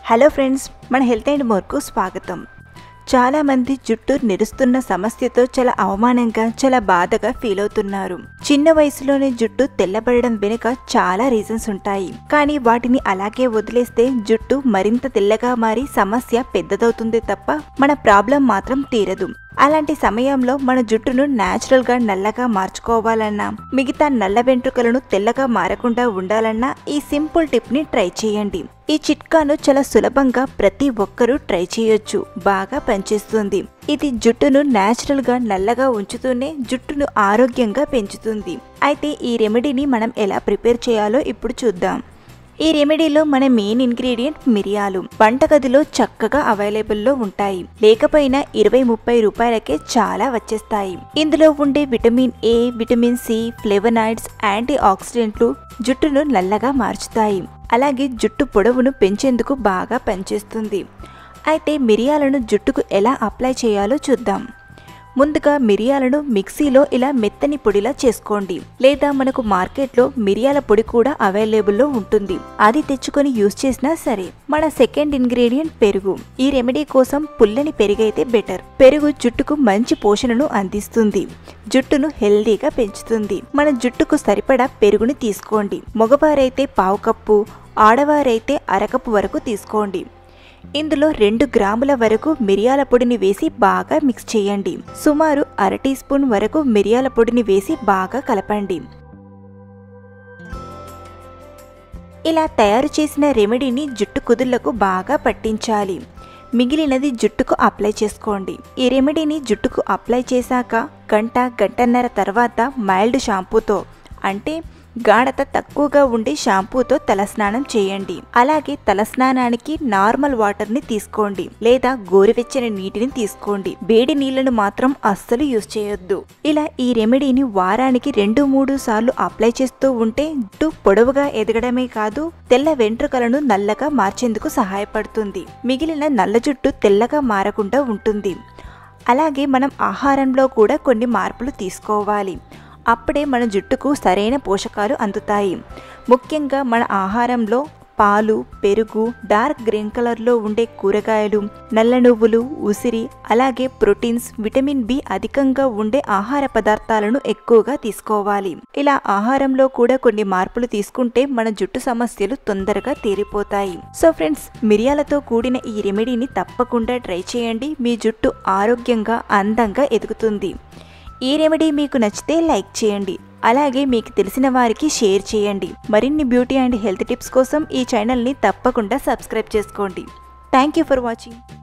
hello friends మన health and మోర్కు స్వాగతం చాలామంది జుట్టు నిరుస్తున్న సమస్యతో చాలా అవమానంగా చాలా బాధగా ఫీల్ అవుతున్నారు చిన్న వయసులోనే జుట్టు తెల్లబడడం వెనుక చాలా రీజన్స్ ఉంటాయి కానీ వాటిని అలాగే వదిలేస్తే జుట్టు మరింత తెల్లగా మారి సమస్య పెద్దదవుతుంది తప్ప మన ప్రాబ్లం మాత్రం తీరదు అలాంటి సమయంలో మన జుట్టును న్యాచురల్ గా నల్లగా మార్చుకోవాలన్నా మిగతా నల్ల వెంట్రుకలను తెల్లగా మారకుండా ఉండాలన్నా ఈ సింపుల్ టిప్ ని ట్రై చేయండి ఈ చిట్కాను చాలా సులభంగా ప్రతి ఒక్కరూ ట్రై చేయొచ్చు బాగా పనిచేస్తుంది ఇది జుట్టును న్యాచురల్ గా నల్లగా ఉంచుతూనే జుట్టును ఆరోగ్యంగా పెంచుతుంది అయితే ఈ రెమెడీని మనం ఎలా ప్రిపేర్ చేయాలో ఇప్పుడు చూద్దాం ఈ రెమెడీలో మన మెయిన్ ఇంగ్రీడియంట్ మిరియాలు వంటగదిలో చక్కగా అవైలబుల్లో ఉంటాయి లేకపోయినా ఇరవై ముప్పై రూపాయలకే చాలా వచ్చేస్తాయి ఇందులో ఉండే vitamin A vitamin C flavonoids యాంటీ ఆక్సిడెంట్లు జుట్టును నల్లగా మార్చుతాయి అలాగే జుట్టు పొడవును పెంచేందుకు బాగా పనిచేస్తుంది అయితే మిరియాలను జుట్టుకు ఎలా అప్లై చేయాలో చూద్దాం ముందుగా మిరియాలను మిక్సీలో ఇలా మెత్తని పొడిలా చేసుకోండి లేదా మనకు మార్కెట్లో మిరియాల పొడి కూడా అవైలబుల్లో ఉంటుంది అది తెచ్చుకొని యూస్ చేసినా సరే మన సెకండ్ ఇంగ్రీడియంట్ పెరుగు ఈ రెమెడీ కోసం పుల్లని పెరుగైతే బెటర్ పెరుగు జుట్టుకు మంచి పోషణను అందిస్తుంది జుట్టును హెల్దీగా పెంచుతుంది మన జుట్టుకు సరిపడా పెరుగుని తీసుకోండి మగవారైతే పావు కప్పు ఆడవారైతే అరకప్పు వరకు తీసుకోండి ఇందులో రెండు గ్రాముల వరకు మిరియాల పొడిని వేసి బాగా మిక్స్ చేయండి సుమారు అర టీ స్పూన్ వరకు మిరియాల పొడిని వేసి బాగా కలపండి ఇలా తయారు చేసిన రెమెడీని జుట్టు కుదుళ్లకు బాగా పట్టించాలి మిగిలినది జుట్టుకు అప్లై చేసుకోండి ఈ రెమెడీని జుట్టుకు అప్లై చేశాక గంట గంటన్నర తర్వాత మైల్డ్ షాంపూతో అంటే గాఢత తక్కువగా ఉండే షాంపూతో తలస్నానం చేయండి అలాగే తలస్నానానికి నార్మల్ వాటర్ ని తీసుకోండి లేదా గోరువెచ్చని నీటిని తీసుకోండి వేడి నీళ్లను మాత్రం అస్సలు యూజ్ చేయొద్దు ఇలా ఈ రెమెడీని వారానికి రెండు మూడు సార్లు అప్లై చేస్తూ ఉంటే జుట్టు పొడవుగా ఎదగడమే కాదు తెల్ల వెంట్రుకలను నల్లగా మార్చేందుకు సహాయపడుతుంది మిగిలిన నల్ల జుట్టు తెల్లగా మారకుండా ఉంటుంది అలాగే మనం ఆహారంలో కూడా కొన్ని మార్పులు తీసుకోవాలి అప్పుడే మన జుట్టుకు సరైన పోషకాలు అందుతాయి ముఖ్యంగా మన ఆహారంలో పాలు పెరుగు డార్క్ గ్రీన్ కలర్లో ఉండే కూరగాయలు నల్ల నువ్వులు ఉసిరి అలాగే ప్రోటీన్స్ విటమిన్ బి అధికంగా ఉండే ఆహార పదార్థాలను ఎక్కువగా తీసుకోవాలి ఇలా ఆహారంలో కూడా కొన్ని మార్పులు తీసుకుంటే మన జుట్టు సమస్యలు తొందరగా తీరిపోతాయి సో ఫ్రెండ్స్ మిరియాలతో కూడిన ఈ రెమెడీని తప్పకుండా ట్రై చేయండి మీ జుట్టు ఆరోగ్యంగా అందంగా ఎదుగుతుంది ఈ రెమెడీ మీకు నచ్చితే లైక్ చేయండి అలాగే మీకు తెలిసిన వారికి షేర్ చేయండి మరిన్ని బ్యూటీ అండ్ హెల్త్ టిప్స్ కోసం ఈ ఛానల్ని తప్పకుండా సబ్స్క్రైబ్ చేసుకోండి థ్యాంక్ యూ ఫర్ వాచింగ్